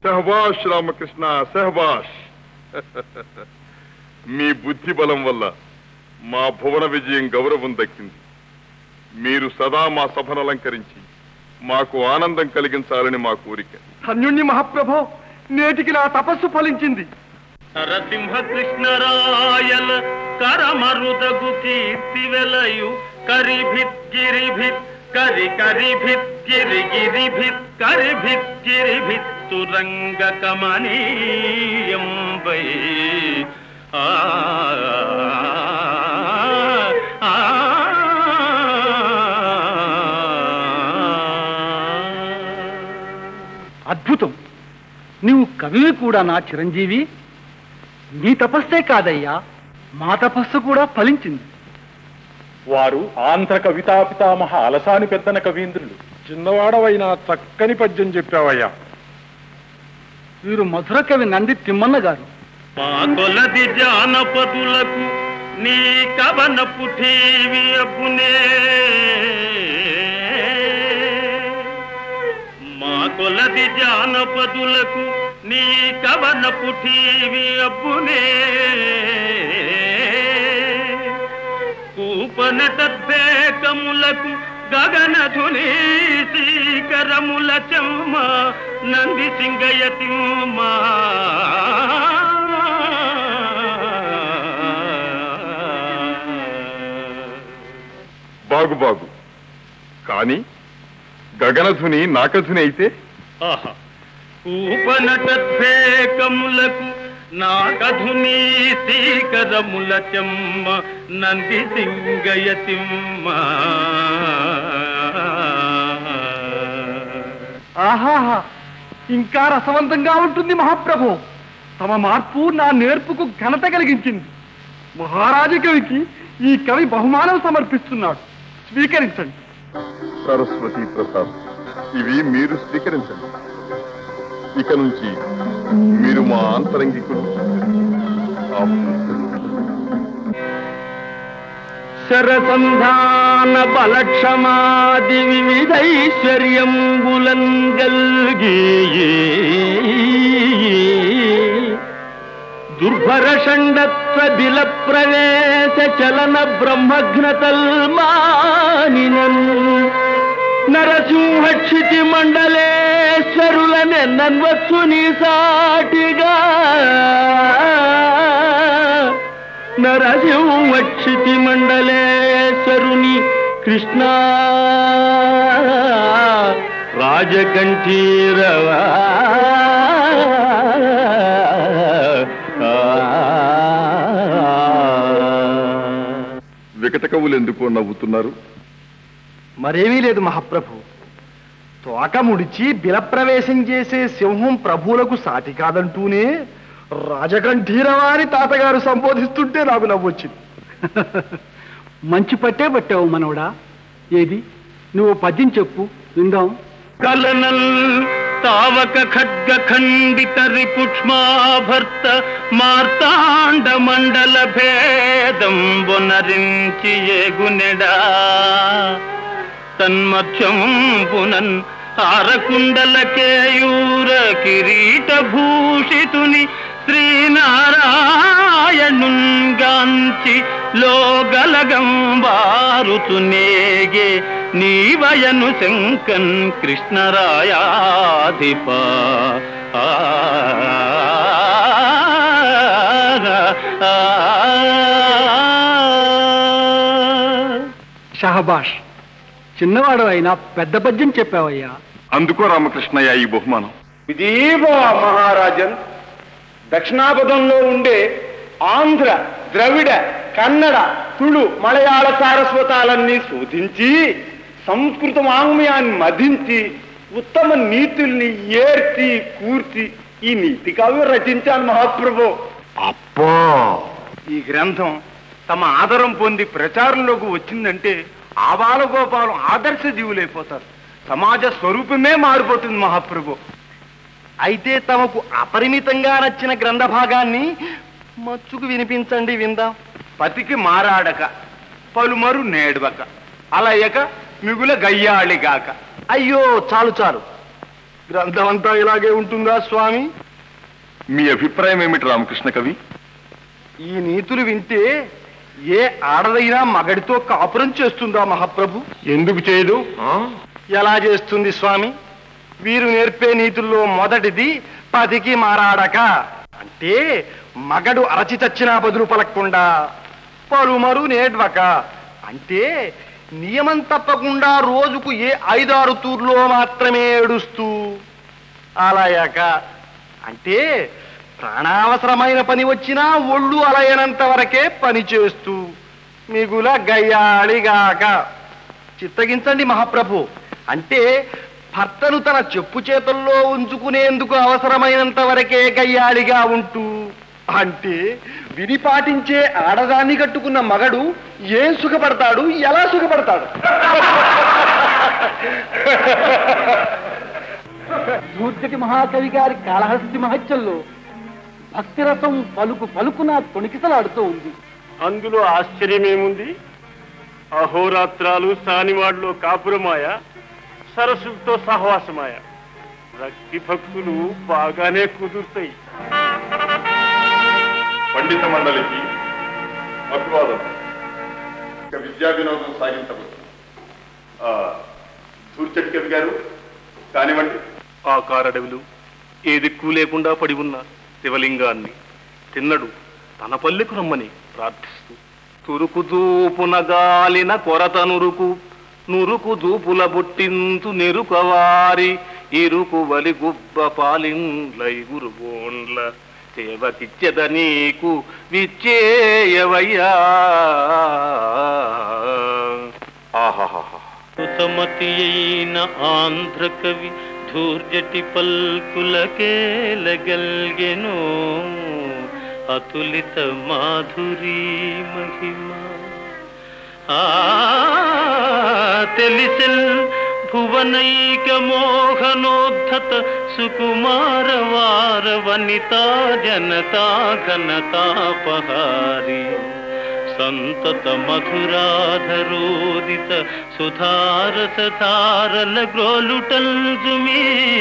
సహబాష్ రామకృష్ణ సహబాష్ మీ బుద్ధి బలం వల్ల మా భువన విజయం గౌరవం దక్కింది మీరు సదా మా సభను అలంకరించి మాకు ఆనందం కలిగించాలని మా కోరిక ధన్యుణ్ణి మహాప్రభో నేటికి నా తపస్సు ఫలించింది నరసింహ కృష్ణరాయల కరమరుదగు కీర్తి వెలయు కరిభిత్ గిరిభిత్ కరి కరిభిత్ గిరి గిరిభిత్ కరిభిత్ గిరిభిత్ తురంగ కమనీయంబై ఆ ఆ, ఆ. అద్భుతం నీవు కవివి కూడా నా చిరంజీవి నీ తపస్సే కాదయ్యా మా తపస్సు కూడా ఫలించింది వారు ఆంధ్ర కవితా పితామహ అలసాని పెద్దన కవీంద్రులు చిన్నవాడవైనా చక్కని పద్యం చెప్పావయ్యా వీరు మధుర కవి నంది తిమ్మన్న గారు మా కొలది జానపదులకు నీ కవనపు ఠీవి అప్పునే మా కొలది జానపదులకు నీ కవనపు ఠీవి అప్పునే కూపనటద్వేకములకు గగనధుని శీకరముల చెమ్మ నంది సింగయతిమ్మా బాగు బాగు కానీ గగనధుని నాకధుని అయితే ఆహా కూపనటద్వేకములకు నాకధుని శీకరముల చెమ్మ నంది సింగయతిమ్మ ఆహాహా ఇంకా రసవంతంగా ఉంటుంది మహాప్రభు తమ మార్పు నా నేర్పుకు ఘనత కలిగించింది మహారాజు కవికి ఈ కవి బహుమానం సమర్పిస్తున్నాడు స్వీకరించండి సరస్వతి ప్రసాద్ ఇవి మీరు స్వీకరించండి ఇక నుంచి మీరు మా ఆంతరంగికులు ఆప్తులు. శరసంధాన బలక్షమాది వివిధైశ్వర్యంబులన్ గల్గి దుర్భర షండత్వ బిల ప్రవేశ చలన బ్రహ్మఘ్నతల్మానినన్ నరసింహక్షితి మండలేశ్వరులనెన్నన్వచ్చు నీ సాటిగా నరసింహక్షితి మండలేశ్వరుని కృష్ణ రాజకంఠీరవా వికట కవులు ఎందుకో నవ్వుతున్నారు మరేమీ లేదు మహాప్రభు తోక ముడిచి బిలప్రవేశం చేసే సింహం ప్రభువులకు సాటి కాదంటూనే రాజకంఠీరవారి తాతగారు సంబోధిస్తుంటే నాకు నవ్వొచ్చింది మంచి పట్టే పట్టావు మనవడా ఏది నువ్వు పద్యం చెప్పు విందాం కలనల్ తావక ఖడ్గ ఖండిత రిపుక్ష్మాభర్త మార్తాండ మండల భేదం బొనరించి ఏగునెడా తన్మధ్యం పునన్ హారకుండల కేయూర కిరీట భూషితుని శ్రీనారాయణుంగాంచి లోగలగం వారుతునేగే నీవయను శంకన్ కృష్ణరాయాధిప ఆ, ఆ, ఆ. షహబాష్ చిన్నవాడు అయినా పెద్ద పద్యం చెప్పావయ్యా అందుకో రామకృష్ణయ్య ఈ బహుమానం విజీవ మహారాజన్ దక్షిణాపథంలో ఉండే ఆంధ్ర ద్రవిడ కన్నడ తుళు మలయాళ సారస్వతాలన్నీ శోధించి సంస్కృత వాంగ్మయాన్ని మధించి ఉత్తమ నీతుల్ని ఏర్చి కూర్చి ఈ నీతి కావ్యం రచించాను మహాప్రభు అప్పో ఈ గ్రంథం తమ ఆదరం పొంది ప్రచారంలోకి వచ్చిందంటే ఆబాలగోపాలం ఆదర్శ జీవులైపోతారు సమాజ స్వరూపమే మారిపోతుంది మహాప్రభు అయితే తమకు అపరిమితంగా నచ్చిన గ్రంథ భాగాన్ని మచ్చుకు వినిపించండి విందాం పతికి మారాడక పలుమరు నేడవక అలయక మిగుల గయ్యాళిగాక అయ్యో చాలు చాలు గ్రంథం అంతా ఇలాగే ఉంటుందా స్వామి మీ అభిప్రాయం ఏమిటి రామకృష్ణ కవి ఈ నీతులు వింటే ఏ ఆడదైనా మగడితో కాపురం చేస్తుందా మహాప్రభు ఎందుకు చేయదు ఎలా చేస్తుంది స్వామి వీరు నేర్పే నీతుల్లో మొదటిది పదికి మారాడక అంటే మగడు అరచి చచ్చినా బదులు పలక్కుండా పలుమరు నేడ్వక అంటే నియమం తప్పకుండా రోజుకు ఏ ఐదారు తూర్లో మాత్రమే ఏడుస్తూ అలాయాక అంటే ప్రాణావసరమైన పని వచ్చినా ఒళ్ళు అలయనంత వరకే పని చేస్తూ మిగుల గయ్యాళిగాక చిత్తగించండి మహాప్రభు అంటే భర్తను తన చెప్పు చేతుల్లో ఉంచుకునేందుకు అవసరమైనంత వరకే గయ్యాళిగా ఉంటూ అంటే విని పాటించే ఆడదాన్ని కట్టుకున్న మగడు ఏం సుఖపడతాడు ఎలా సుఖపడతాడు దూర్జటి మహాకవి గారి కాళహస్తి మహత్యంలో భక్తిరసం పలుకు పలుకున తొణికిసలాడుతూ ఉంది అందులో ఆశ్చర్యమేముంది అహోరాత్రాలు సానివాడ్లో కాపురమాయ సరస్సుతో సహవాసమాయ భక్తి భక్తులు బాగానే కుదురుతాయి పండిత మండలికి అభివాదం ఇక విద్యా వినోదం సాగించవచ్చు దూర్చటి కవి గారు కానివ్వండి ఆ కారడవిలు ఏ దిక్కు లేకుండా పడి ఉన్న శివలింగాన్ని తిన్నడు తన పల్లెకు రమ్మని ప్రార్థిస్తూ తురుకు దూపున గాలిన కొరత నురుకు నురుకు దూపుల బుట్టింతు నెరుకవారి ఇరుకు వలి గుబ్బ పాలిండ్లై గురుబోండ్ల సేవకిచ్చెద నీకు విచ్చేయవయ్యా ఆహాహా సుతమతి అయిన ఆంధ్ర కవి ధూర్జటి పల్కులకేలగల్గెను అతులిత మాధురీ మహిమ ఆ తెలిసెల్ భువనైక మోహనోద్ధత సుకుమార వార వనితా జనతా ఘనతాపహారి సంతత మధురాధరోదిత సుధారస ధారల గ్రోలుటల్జుమీ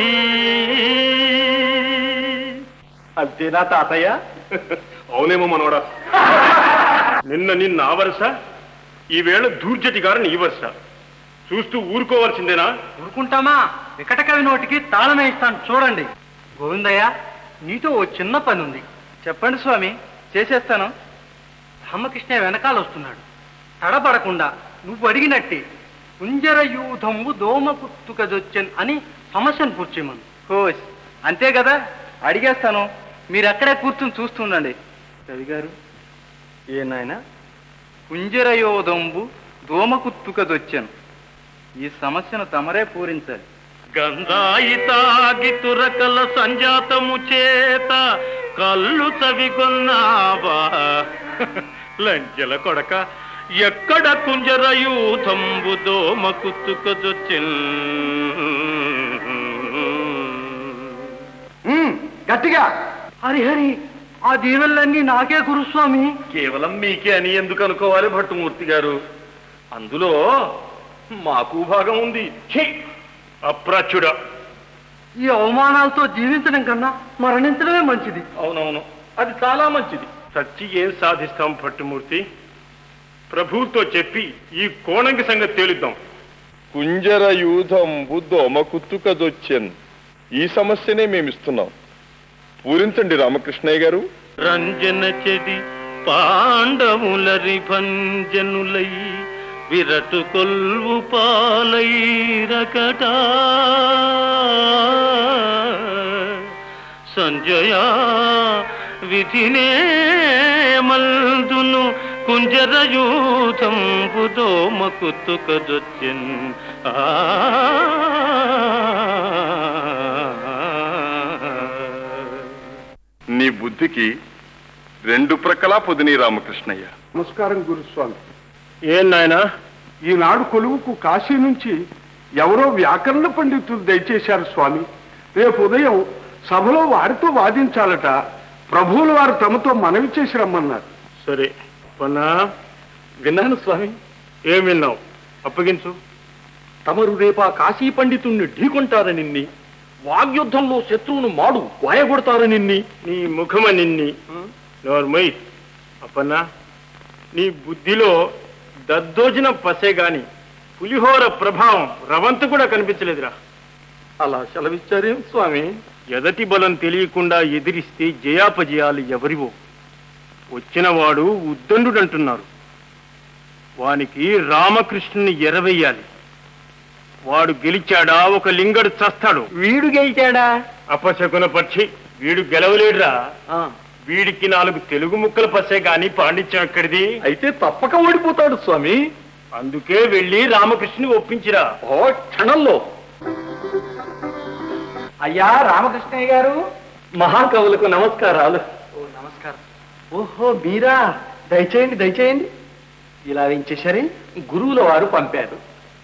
అంతేనా తాతయ్య అవునేమో మనోడా నిన్న నిన్న ఆ వరుస ఈవేళ దూర్జటి గారిని ఈ వరుస చూస్తూ ఊరుకోవాల్సిందేనా ఊరుకుంటామా వికట కవి నోటికి తాళమే ఇస్తాను చూడండి గోవిందయ్య నీతో ఓ చిన్న పని ఉంది చెప్పండి స్వామి చేసేస్తాను రామకృష్ణ వెనకాల వస్తున్నాడు తడబడకుండా నువ్వు అడిగినట్టే కుంజర యూధము దోమ కుత్తుకదొచ్చన్ అని సమస్యను పూర్చేయమను కోస్ అంతే కదా అడిగేస్తాను మీరు అక్కడే కూర్చుని చూస్తుండండి కవి గారు ఏ నాయన కుంజరయోధంబు దోమ కుత్తుకదొచ్చాను ఈ సమస్యను తమరే పూరించాలి గంధాయితాగి తురకల సంజాతము చేత కళ్ళు చవిగొన్నావా లంజల కొడక ఎక్కడ కుంజరయూథంబు దోమ కుత్తుకొదొచ్చిన్ గట్టిగా హరిహరి ఆ దీవెనలన్నీ నాకే గురుస్వామి కేవలం మీకే అని ఎందుకు అనుకోవాలి భట్టుమూర్తి గారు అందులో మాకు భాగం ఉంది ఛీ! అప్రాచ్యుడా ఈ అవమానాలతో జీవించడం కన్నా మరణించడమే మంచిది అవునవును అది చాలా మంచిది సచ్చి ఏం సాధిస్తాం భట్టుమూర్తి ప్రభువుతో చెప్పి ఈ కోణంకి సంగతి తేలుద్దాం కుంజర యూధంబు దోమ కుత్తుకదొచ్చెన్ ఈ సమస్యనే మేమిస్తున్నాం పూరించండి రామకృష్ణయ్య గారు రంజన చెడి పాండవులరి భంజనులై విరటు కొల్వు పాలైరకట సంజయ విధినే మల్దును కుంజరయూథంబు దోమ కుత్తుకదొచ్చిన్ ఆ నీ బుద్ధికి రెండు ప్రక్కలా పొదిని రామకృష్ణయ్య నమస్కారం గురుస్వామి ఏం నాయనా ఈనాడు కొలువుకు కాశీ నుంచి ఎవరో వ్యాకరణ పండితులు దయచేశారు స్వామి రేపు ఉదయం సభలో వారితో వాదించాలట ప్రభువుల వారు తమతో మనవి చేసి రమ్మన్నారు సరే పన్నా విన్నాను స్వామి ఏం విన్నావు అప్పగించు తమరు రేపా కాశీ పండితుణ్ణి ఢీకొంటారని వాగ్యుద్ధంలో శత్రువును మాడు వాయగొడతారు నిన్ని నీ ముఖమ నిన్ని నోర్మయ్ అప్పన్నా నీ బుద్ధిలో దద్దోజన పసే గాని పులిహోర ప్రభావం రవంత కూడా కనిపించలేదురా అలా సెలవిచ్చారేం స్వామి ఎదటి బలం తెలియకుండా ఎదిరిస్తే జయాపజయాలు ఎవరివో వచ్చినవాడు ఉద్దండుడంటున్నారు వానికి రామకృష్ణుని ఎరవేయాలి వాడు గెలిచాడా ఒక లింగడు చస్తాడు వీడు గెలిచాడా అపశకున పక్షి వీడు గెలవలేడురా వీడికి నాలుగు తెలుగు ముక్కల పసే గాని పాండిత్యం ఎక్కడిది అయితే తప్పక ఓడిపోతాడు స్వామి అందుకే వెళ్ళి రామకృష్ణుని ఒప్పించిరా ఓ క్షణంలో అయ్యా రామకృష్ణయ్య గారు మహాకవులకు నమస్కారాలు ఓ నమస్కారం ఓహో మీరా దయచేయండి దయచేయండి ఇలా వేయించేసరి గురువుల వారు పంపారు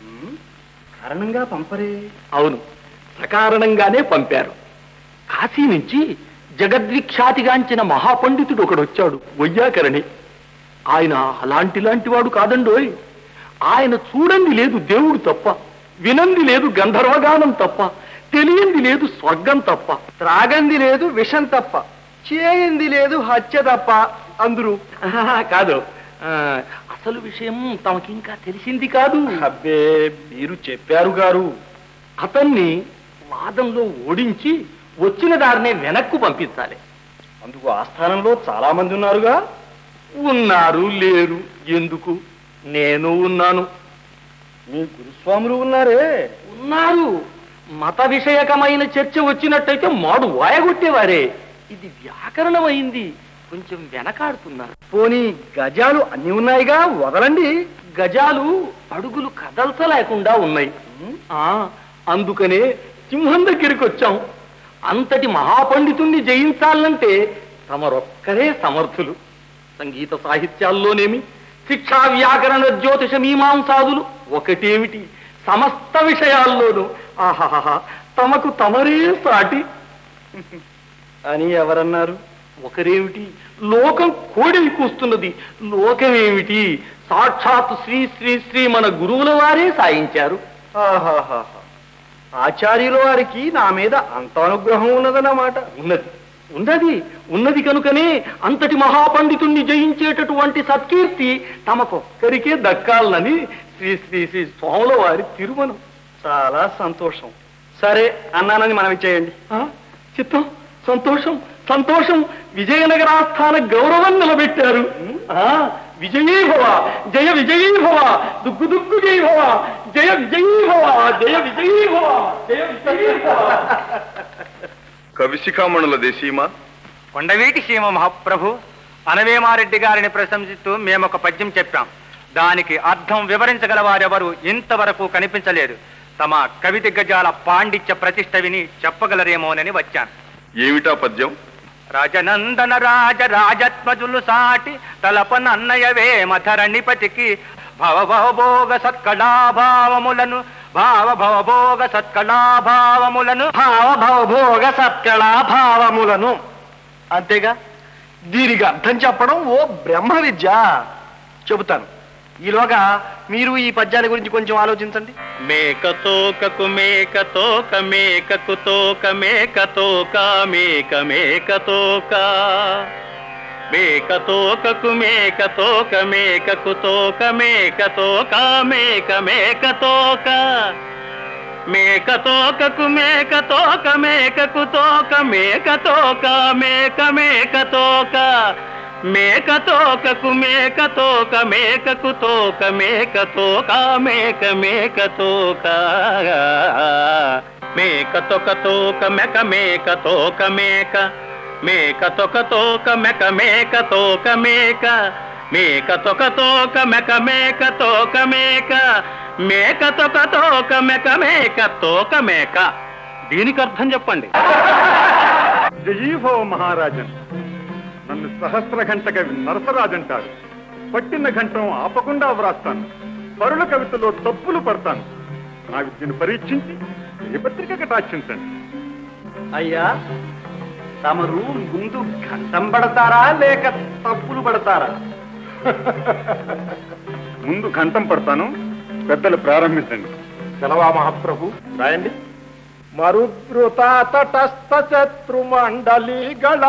కారణంగా పంపరే అవును సకారణంగానే పంపారు కాశీ నుంచి జగద్విఖ్యాతిగాంచిన మహాపండితుడు ఒకడొచ్చాడు వయ్యాకరణి ఆయన అలాంటి లాంటి వాడు కాదండోయ్ ఆయన చూడండి లేదు దేవుడు తప్ప వినంది లేదు గంధర్వగానం తప్ప తెలియంది లేదు స్వర్గం తప్ప త్రాగంది లేదు విషం తప్ప చేయింది లేదు హత్య తప్ప అందరూ ఆహా, కాదు ఆ, అసలు విషయం తమకింకా తెలిసింది కాదు అబ్బే మీరు చెప్పారు గారు అతన్ని వాదంలో ఓడించి వచ్చిన దారినే వెనక్కు పంపించాలి అందుకు ఆస్థానంలో చాలా మంది ఉన్నారుగా ఉన్నారు లేరు ఎందుకు నేను ఉన్నాను మీ గురుస్వాములు ఉన్నారే ఉన్నారు మత విషయకమైన చర్చ వచ్చినట్టయితే మాడు వాయగొట్టేవారే ఇది వ్యాకరణమైంది కొంచెం వెనకాడుతున్నారు పోనీ గజాలు అన్ని ఉన్నాయిగా వదలండి గజాలు అడుగులు కదల్చలేకుండా ఉన్నాయి ఆ అందుకనే సింహం దగ్గరికి వచ్చాం అంతటి మహాపండితుణ్ణి జయించాలంటే తమరొక్కరే సమర్థులు సంగీత సాహిత్యాల్లోనేమి శిక్షా వ్యాకరణ జ్యోతిష మీమాంసాదులు ఒకటేమిటి సమస్త విషయాల్లోనూ ఆహాహా తమకు తమరే సాటి అని ఎవరన్నారు ఒకరేమిటి లోకం కోడి కూస్తున్నది లోకమేమిటి సాక్షాత్ శ్రీ శ్రీ శ్రీ మన గురువుల వారే సాయించారు ఆహాహాహా. ఆచార్యుల వారికి నా మీద అంత అనుగ్రహం ఉన్నదన్నమాట ఉన్నది ఉన్నది ఉన్నది కనుకనే అంతటి మహాపండితుణ్ణి జయించేటటువంటి సత్కీర్తి తమకొక్కరికే దక్కాలని శ్రీ శ్రీ శ్రీ స్వాముల వారి తిరుమనం చాలా సంతోషం సరే అన్నానని మనం ఇచ్చేయండి ఆ, చిత్తం సంతోషం సంతోషం విజయనగరాస్థాన గౌరవం నిలబెట్టారు ఆ, విజయీ భవ జయ విజయీ భవ దుగ్గు దుగ్గు జయ భవ జయ విజయీ భవ జయ విజయీ భవ జయ విజయీ భవ కవిశిఖామణుల దేశీమా కొండవీటి సీమ మహాప్రభు అనవేమారెడ్డి గారిని ప్రశంసిస్తూ మేము ఒక పద్యం చెప్పాం దానికి అర్థం వివరించగల వారెవరు ఇంతవరకు కనిపించలేదు తమ కవి దిగ్గజాల పాండిత్య ప్రతిష్ట విని చెప్పగలరేమోనని వచ్చాను ఏమిటా పద్యం రాజనందన రాజ రాజత్మజులు సాటి తలపనన్నయవే మధరణిపతికి భవభవభోగ సత్కళాభావములను భావ భవభోగ సత్కళాభావములను భావ భవభోగ సత్కళాభావములను అంతేగా దీనికి అర్థం చెప్పడం ఓ బ్రహ్మ విద్య చెబుతాను ఈలోగా మీరు ఈ పద్యాల గురించి కొంచెం ఆలోచించండి మేకతోకకు మేకతోక మేకకు తోక మేకతోక మేక మేకతోక మేకతోకకు మేకతోక మేకకు తోక మేకతోక మేక మేకతోక మేకతోకకు మేకతోక మేకకు తోక మేకతోక మేక మేకతోక మేకతోకకు మేకతోక మేకకు తోక మేకతోక మేక మేకతోక మేకతోక తోక మెక మేక తోక మేక మేకతోక తోక మెక మేక తోక మేక మేకతోక తోక మెక మేక తోక మేక మేకతోక తోక మెక మేక తోక మేక దీనికి అర్థం చెప్పండి జయీభవ మహారాజన్ నన్ను సహస్ర గంట కవి నరసరాజు అంటారు పట్టిన గంటం ఆపకుండా వ్రాస్తాను పరుల కవితలో తప్పులు పడతాను నా విద్యను పరీక్షించి ఏ పత్రిక కటాక్షించండి అయ్యా తమరు ముందు గంటం పడతారా లేక తప్పులు పడతారా ముందు ఘంటం పడతాను పెద్దలు ప్రారంభించండి సెలవా మహాప్రభు రాయండి మరుద్రుత తటస్థ శత్రు మండలి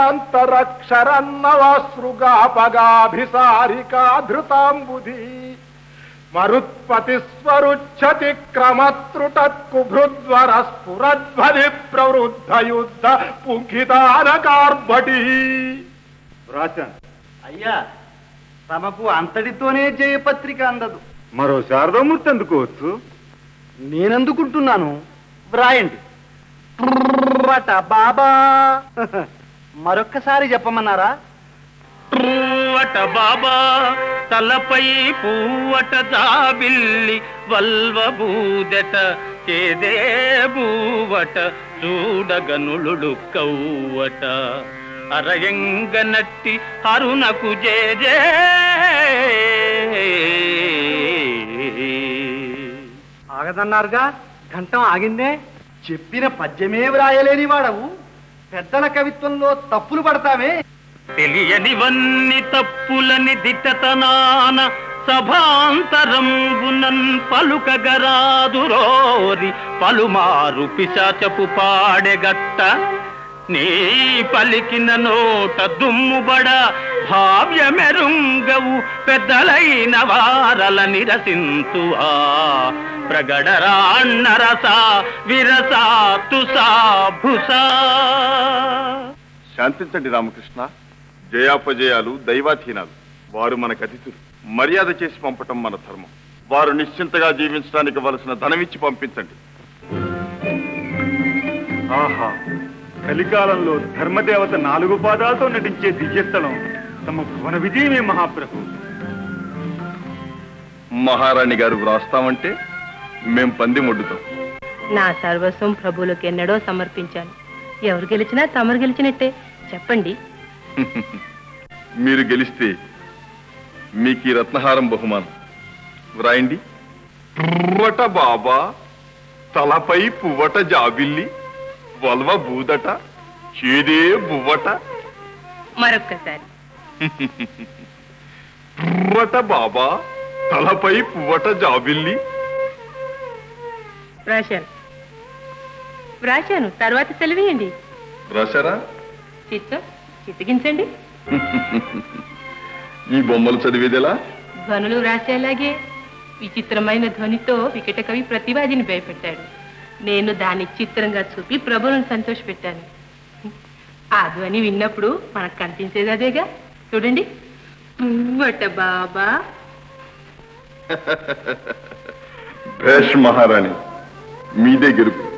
గళాంతరక్షరన్నవసృగాపగాభిసారికా ధృతాంబుధి మరుత్పతి స్వరుచ్చతి క్రమత్రుటత్కుభృద్వర స్ఫురధ్వని ప్రవృద్ధ యుద్ధ పుంఖితానకార్భటి రాశాను అయ్యా తమకు అంతటితోనే జయపత్రిక అందదు మరో శారదామూర్తి అందుకోవచ్చు నేనందుకుంటున్నాను వ్రాయండి ట్రట బాబా మరొక్కసారి చెప్పమన్నారా పువ్వట బాబా తలపై పువ్వట జాబిల్లి వల్వ బూదట చేదే బూవట చూడగనులు కవ్వట అరయంగ నట్టి అరుణకు జే ఆగదన్నారుగా ఘంటం ఆగిందే చెప్పిన పద్యమే వ్రాయలేని వాడవు పెద్దల కవిత్వంలో తప్పులు పడతావే తెలియనివన్ని తప్పులని దిట్టతనాన సభాంతరంబునన్ పలుకగరాదురోరి పలుమారు పిశాచపు పాడెగట్ట నీ పలికిన నోట దుమ్ముబడ భావ్యమెరుంగవు పెద్దలైన వారల నిరసింతువా ప్రగడరాన్నరస విరసా తుసా భుసా శాంతించండి రామకృష్ణ జయాపజయాలు దైవాధీనాలు వారు మనకు అతిథులు మర్యాద చేసి పంపటం మన ధర్మం వారు నిశ్చింతగా జీవించడానికి వలసిన ధనమిచ్చి పంపించండి ఆహా కలికాలంలో ధర్మదేవత నాలుగు పాదాలతో నటించే దివ్యస్థలం తమ భువన విజయమే మహాప్రభు మహారాణి గారు వ్రాస్తామంటే మేం పంది మొడ్డుతాం నా సర్వస్వం ప్రభువులకు ఎన్నడో సమర్పించాను ఎవరు గెలిచినా తమరు గెలిచినట్టే చెప్పండి మీరు గెలిస్తే మీకు ఈ రత్నహారం బహుమానం వ్రాయండి పువ్వట బాబా తలపై పువ్వట జాబిల్లి వల్వ బూదట చేదే బువ్వట మరొక్కసారి పువ్వట బాబా తలపై పువ్వట జాబిల్లి వ్రాశాను వ్రాశాను తర్వాత సెలవేయండి రాశారా చిత్తం చిత్తగించండి ఈ బొమ్మలు చదివేదెలా ధ్వనులు వ్రాసేలాగే విచిత్రమైన ధ్వనితో వికట కవి ప్రతివాదిని భయపెట్టాడు నేను దాన్ని చిత్రంగా చూపి ప్రభువులను సంతోషపెట్టాను ఆ ధ్వని విన్నప్పుడు మనకు కనిపించేది అదేగా చూడండి పువ్వట బాబా భేష్ మహారాణి మీదే గెలుపు